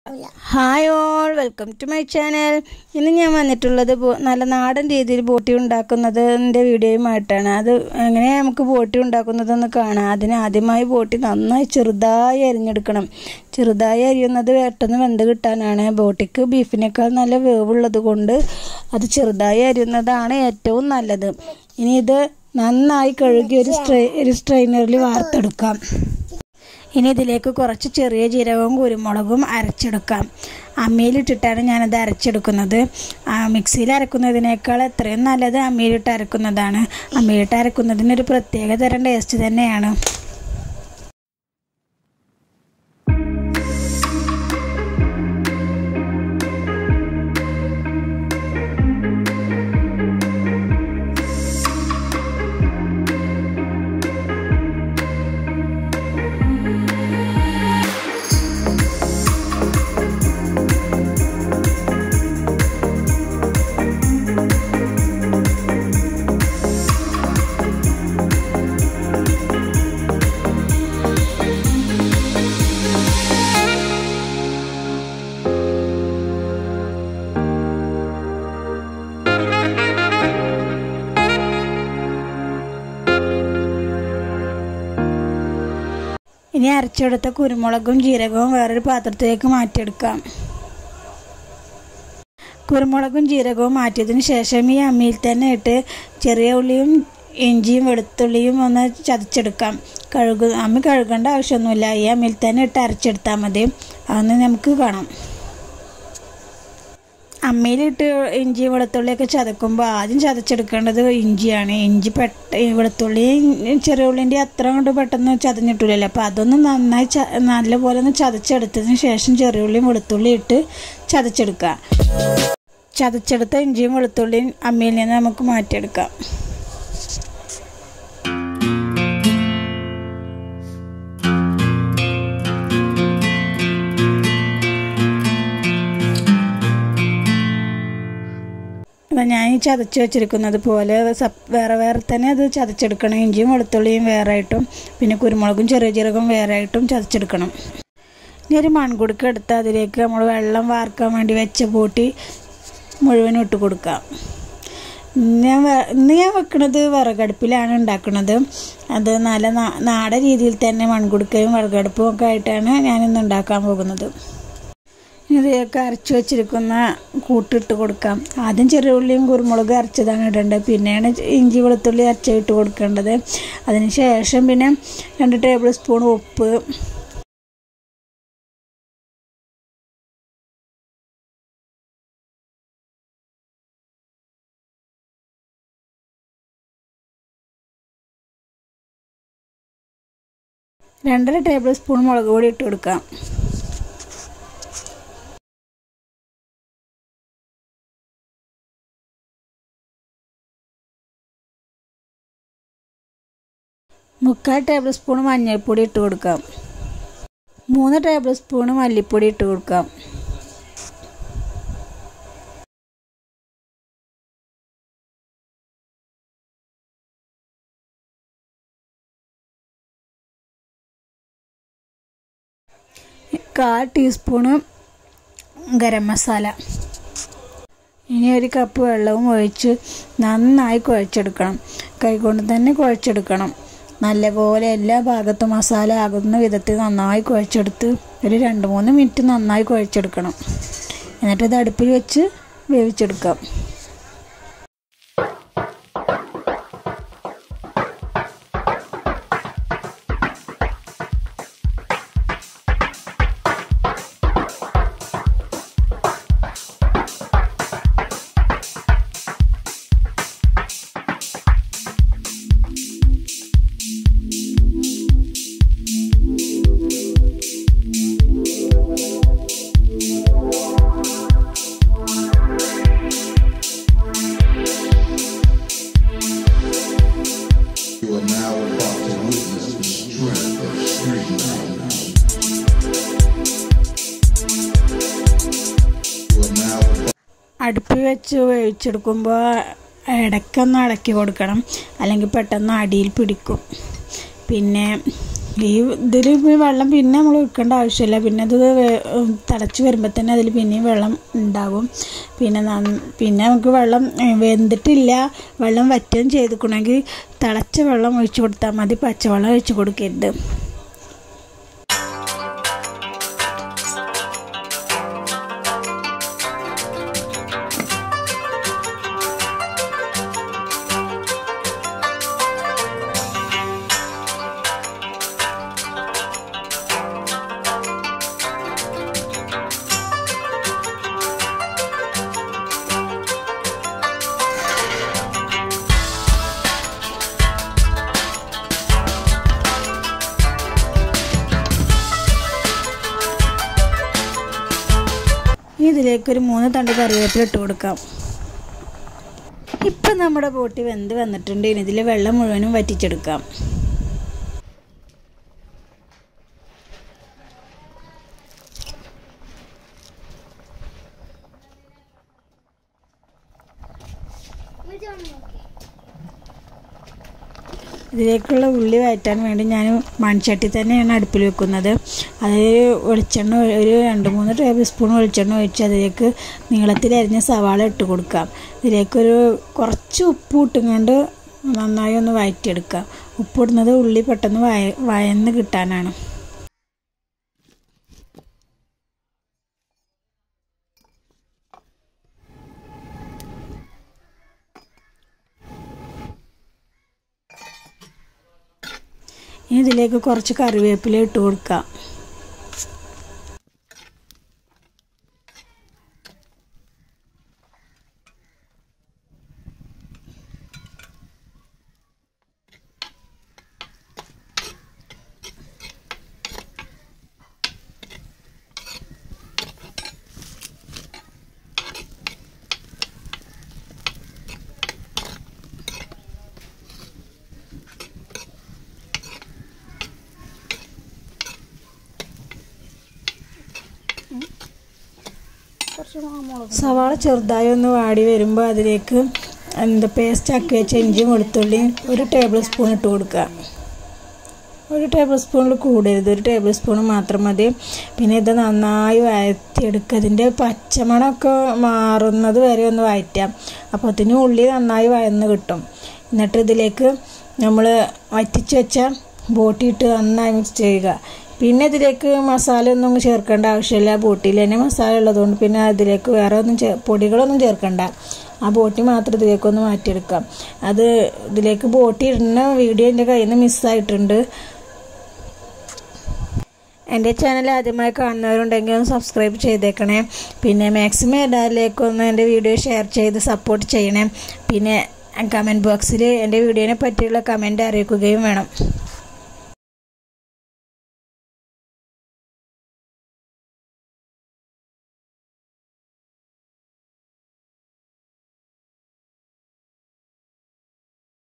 Hi all welcome to my channel ഇന്ന് ഞാൻ വന്നിട്ടുള്ളത് ബോ- നല്ല നാടൻ രീതിയിൽ ബോട്ടി ഉണ്ടാക്കുന്നതിൻ്റെ വീഡിയോയുമായിട്ടാണ് അത് എങ്ങനെ നമുക്ക് ബോട്ടി ഉണ്ടാക്കുന്നതെന്ന് കാണാം അതിന് ആദ്യമായി ബോട്ടി നന്നായി ചെറുതായി അരിഞ്ഞെടുക്കണം ചെറുതായി അരിയുന്നത് പെട്ടെന്ന് വെന്ത് കിട്ടാനാണ് ബോട്ടിക്ക് ബീഫിനേക്കാൾ നല്ല വേവുള്ളത് കൊണ്ട് അത് ചെറുതായി അരിയുന്നതാണ് ഏറ്റവും നല്ലത് ഇനി ഇത് നന്നായി കഴുകി ഒരു സ്ട്രൈ ഒരു സ്ട്രെയിനറിൽ വാർത്തെടുക്കാം ഇനി ഇതിലേക്ക് കുറച്ച് ചെറിയ ജീരകവും കുരുമുളകും അരച്ചെടുക്കാം അമ്മിയിലിട്ടിട്ടാണ് ഞാനത് അരച്ചെടുക്കുന്നത് ആ, മിക്സിയിൽ അരക്കുന്നതിനേക്കാൾ എത്രയും നല്ലത് അമ്മിയിലിട്ട് അരക്കുന്നതാണ് അമ്മിയിലിട്ട് അരക്കുന്നതിനൊരു പ്രത്യേക തരം ടേസ്റ്റ് തന്നെയാണ് ഇനി അരച്ചെടുത്ത കുരുമുളകും ജീരകവും വേറൊരു പാത്രത്തിലേക്ക് മാറ്റിയെടുക്കാം കുരുമുളകും ജീരകവും മാറ്റിയതിന് ശേഷം ഈ അമ്മിയിൽ തന്നെ ഇട്ട് ചെറിയ ഉള്ളിയും ഇഞ്ചിയും വെളുത്തുള്ളിയും ഒന്ന് ചതച്ചെടുക്കാം കഴുകു അമ്മി കഴുകേണ്ട ആവശ്യമൊന്നുമില്ല ഈ അമ്മിയിൽ തന്നെ ഇട്ട് അരച്ചെടുത്താൽ മതി അതൊന്ന് നമുക്ക് കാണാം അമ്മയിലിട്ട് ഇഞ്ചി വെളുത്തുള്ളിയൊക്കെ ചതക്കുമ്പോൾ ആദ്യം ചതച്ചെടുക്കേണ്ടത് ഇഞ്ചിയാണ് ഇഞ്ചി പെട്ട വെളുത്തുള്ളി ചെറിയ ഉള്ളിൻ്റെ അത്ര കൊണ്ട് പെട്ടെന്ന് ചതഞ്ഞിട്ടില്ലല്ലോ അപ്പോൾ അതൊന്ന് നന്നായി ച നല്ലപോലെ ഒന്ന് ചതച്ചെടുത്തതിന് ശേഷം ചെറിയ ഉള്ളിയും വെളുത്തുള്ളി ഇട്ട് ചതച്ചെടുക്കുക ചതച്ചെടുത്ത ഇഞ്ചിയും വെളുത്തുള്ളിയും അമ്മയിൽ നിന്ന് നമുക്ക് മാറ്റിയെടുക്കാം അപ്പം ഞാൻ ഈ ചതച്ച് വെച്ചിരിക്കുന്നത് പോലെ സപ് വേറെ വേറെ തന്നെ അത് ചതച്ചെടുക്കണം ഇഞ്ചിയും വെളുത്തുള്ളിയും വേറെ ആയിട്ടും പിന്നെ കുരുമുളകും ചെറിയ ജീരകവും വേറെ ആയിട്ടും ചതച്ചെടുക്കണം ഇനി ഒരു മൺകുടുക്ക എടുത്ത് അതിലേക്ക് നമ്മൾ വെള്ളം വാർക്കാൻ വേണ്ടി വെച്ച പൂട്ടി മുഴുവനും ഇട്ട് കൊടുക്കാം ഞാൻ വെ- ഇന്ന് ഞാൻ വെക്കുന്നത് വിറകടുപ്പിലാണ് ഉണ്ടാക്കുന്നത് അത് നല്ല നാ- നാടൻ രീതിയിൽ തന്നെ മൺകുടുക്കയും വിറകടുപ്പും ഒക്കെ ആയിട്ടാണ് ഞാനിന്ന് ഉണ്ടാക്കാൻ പോകുന്നത് ഇതിലേക്ക് അരച്ച് വെച്ചിരിക്കുന്ന കൂട്ടിട്ട് കൊടുക്കാം ആദ്യം ചെറിയ ഉള്ളിയും കുരുമുളക് അരച്ചതാണ് ഇടേണ്ടത് പിന്നെയാണ് ഇഞ്ചി വെളുത്തുള്ളി അരച്ച ഇട്ട് കൊടുക്കേണ്ടത് അതിന് ശേഷം പിന്നെ രണ്ട് ടേബിൾ സ്പൂൺ ഉപ്പ് രണ്ടര ടേബിൾ സ്പൂൺ മുളക് പൊടി ഇട്ട് കൊടുക്കാം മുക്കാൽ ടേബിൾ സ്പൂൺ മഞ്ഞൾപ്പൊടി ഇട്ട് കൊടുക്കാം മൂന്ന് ടേബിൾ സ്പൂൺ മല്ലിപ്പൊടി ഇട്ട് കൊടുക്കാം കാൽ ടീസ്പൂണ് ഗരം മസാല ഇനി ഒരു കപ്പ് വെള്ളവും ഒഴിച്ച് നന്നായി കുഴച്ചെടുക്കണം കൈകൊണ്ട് തന്നെ കുഴച്ചെടുക്കണം നല്ലപോലെ എല്ലാ ഭാഗത്തും മസാല ആകുന്ന വിധത്തിൽ നന്നായി കുഴച്ചെടുത്ത് ഒരു രണ്ട് മൂന്ന് മിനിറ്റ് നന്നായി കുഴച്ചെടുക്കണം എന്നിട്ട് ഇത് അടുപ്പിൽ വെച്ച് വേവിച്ചെടുക്കാം You are now about to witness the strength of street knowledge. You are now about അടുപ്പിൽ വെച്ച് വേവിച്ചെടുക്കുമ്പോൾ ഇടയ്ക്കൊന്ന് ഇളക്കി കൊടുക്കണം അല്ലെങ്കിൽ പെട്ടെന്ന് അടിയിൽ പിടിക്കും പിന്നെ ഈ ഇതിൽ വെള്ളം പിന്നെ നമ്മൾ ഒഴിക്കേണ്ട ആവശ്യമില്ല പിന്നെ അത് വേ- തിളച്ച് വരുമ്പോൾ തന്നെ അതിൽ പിന്നെയും വെള്ളം ഉണ്ടാകും പിന്നെ നന്ന- പിന്നെ നമുക്ക് വെള്ളം ഏ, വെന്തിട്ടില്ല വെള്ളം വറ്റുകയും ചെയ്തിക്കണമെങ്കിൽ തിളച്ച വെള്ളം ഒഴിച്ച് കൊടുത്താൽ മതി പച്ചവെള്ളം ഒഴിച്ച് കൊടുക്കരുത് ഇനി ഇതിലേക്ക് ഒരു മൂന്ന് തണ്ട് കറിവേപ്പില ഇട്ട് കൊടുക്കാം ഇപ്പം നമ്മുടെ ബോട്ടി വെന്ത് വന്നിട്ടുണ്ട് ഇനി ഇതിലെ വെള്ളം മുഴുവനും വറ്റിച്ചെടുക്കാം ഇതിലേക്കുള്ള ഉള്ളി വഴറ്റാൻ വേണ്ടി ഞാൻ മൺചട്ടി തന്നെയാണ് അടുപ്പിൽ വെക്കുന്നത് അതിൽ വെളിച്ചെണ്ണ ഒഴി- ഒരു രണ്ട് മൂന്ന് ടേബിൾ സ്പൂൺ വെളിച്ചെണ്ണ ഒഴിച്ച് അതിലേക്ക് നീളത്തിൽ അരിഞ്ഞ സവാള ഇട്ട് കൊടുക്കാം ഇതിലേക്കൊരു കുറച്ച് ഉപ്പ് ഇട്ടുകൊണ്ട് നന്നായി ഒന്ന് വഴറ്റിയെടുക്കാം ഉപ്പിടുന്നത് ഉള്ളി പെട്ടെന്ന് വയ വയന്ന് കിട്ടാനാണ് ഇനി ഇതിലേക്ക് കുറച്ച് കറിവേപ്പില ഇട്ട് കൊടുക്കാം സവാള ചെറുതായി ഒന്ന് വാടി വരുമ്പോൾ അതിലേക്ക് എന്താ പേസ്റ്റ് ആക്കി വെച്ച ഇഞ്ചിയും വെളുത്തുള്ളിയും ഒരു ടേബിൾ സ്പൂൺ ഇട്ട് കൊടുക്കുക ഒരു ടേബിൾ സ്പൂണിൽ കൂടരുത് ഒരു ടേബിൾ സ്പൂൺ മാത്രം മതി പിന്നെ ഇത് നന്നായി വഴറ്റിയെടുക്കുക ഇതിൻ്റെ പച്ചമണമൊക്കെ മാറുന്നത് വരെ ഒന്ന് വഴറ്റാം അപ്പോൾ അതിന് ഉള്ളി നന്നായി വഴന്ന് കിട്ടും എന്നിട്ട് ഇതിലേക്ക് നമ്മൾ വറ്റിച്ച് വെച്ച ബോട്ടിയിട്ട് നന്നായി മിക്സ് ചെയ്യുക പിന്നെ ഇതിലേക്ക് മസാല ഒന്നും ചേർക്കേണ്ട ആവശ്യമില്ല ബോട്ടിയിൽ തന്നെ മസാല ഉള്ളതുകൊണ്ട് പിന്നെ അതിലേക്ക് വേറെ ഒന്നും ചേ പൊടികളൊന്നും ചേർക്കണ്ട ആ ബോട്ടി മാത്രം ഇതിലേക്കൊന്ന് മാറ്റിയെടുക്കാം അത് ഇതിലേക്ക് ബോട്ടി ഇടുന്ന വീഡിയോ എൻ്റെ കയ്യിൽ നിന്ന് മിസ്സായിട്ടുണ്ട് എൻ്റെ ചാനൽ ആദ്യമായി കാണുന്നവരുണ്ടെങ്കിൽ ഒന്ന് സബ്സ്ക്രൈബ് ചെയ്തേക്കണേ പിന്നെ മാക്സിമം എല്ലാവരിലേക്കൊന്ന് എൻ്റെ വീഡിയോ ഷെയർ ചെയ്ത് സപ്പോർട്ട് ചെയ്യണേ പിന്നെ കമൻറ്റ് ബോക്സിൽ എൻ്റെ വീഡിയോനെ പറ്റിയുള്ള കമൻറ്റ് അറിയിക്കുകയും വേണം